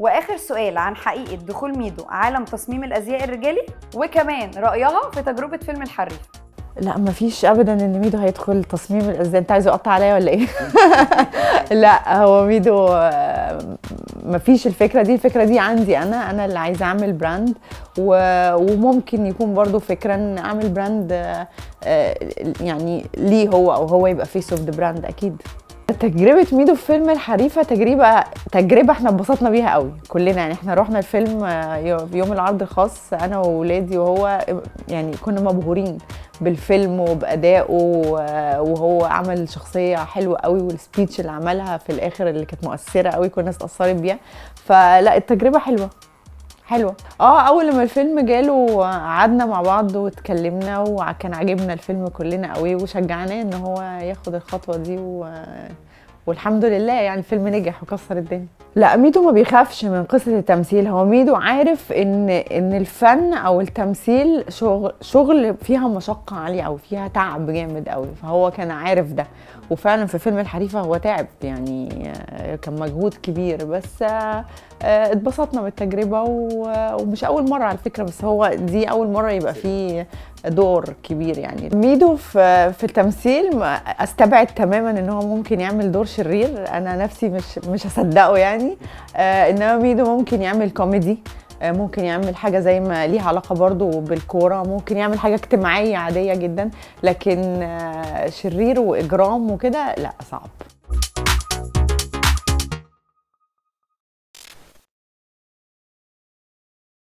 واخر سؤال عن حقيقه دخول ميدو عالم تصميم الازياء الرجالي وكمان رايها في تجربه فيلم الحريف لا مفيش ابدا ان ميدو هيدخل تصميم الازياء انت عايزه يقطع عليا ولا ايه لا هو ميدو آه، مفيش الفكره دي الفكره دي عندي انا انا اللي عايزه اعمل براند و- وممكن يكون برضو فكره ان اعمل براند آه، آه، يعني ليه هو او هو يبقى فيس اوف ذا براند اكيد تجربة ميدو في فيلم الحريفة تجربة تجربة احنا اتبسطنا بيها قوي كلنا يعني احنا رحنا الفيلم آه، يو- يوم العرض الخاص انا وولادي وهو يعني كنا مبهورين بالفيلم وبأدائه و- وهو عمل شخصية حلوة قوي والسبيتش اللي عملها في الآخر اللي كانت مؤثرة قوي كل الناس اتأثرت بيها فلا التجربة حلوة حلوة اه اول لما الفيلم جاله قعدنا مع بعض واتكلمنا وكان عاجبنا الفيلم كلنا قوي وشجعناه ان هو ياخد الخطوة دي و... والحمد لله يعني الفيلم نجح وكسر الدنيا لا ميدو ما بيخافش من قصة التمثيل هو ميدو عارف ان ان الفن او التمثيل شغل شغل فيها مشقة عالية او فيها تعب جامد قوي فهو كان عارف ده وفعلا في فيلم الحريفة هو تعب يعني آه، كان مجهود كبير بس آه، آه، اتبسطنا بالتجربة و- ومش أول مرة على فكرة بس هو دي أول مرة يبقى فيه دور كبير يعني ميدو في في التمثيل ما- استبعد تماما ان هو ممكن يعمل دور شرير انا نفسي مش مش هصدقه يعني آه انما ميدو ممكن يعمل كوميدي آه ممكن يعمل حاجه زي ما ليها علاقه برضو بالكوره ممكن يعمل حاجه اجتماعيه عاديه جدا لكن آه شرير واجرام وكده لا صعب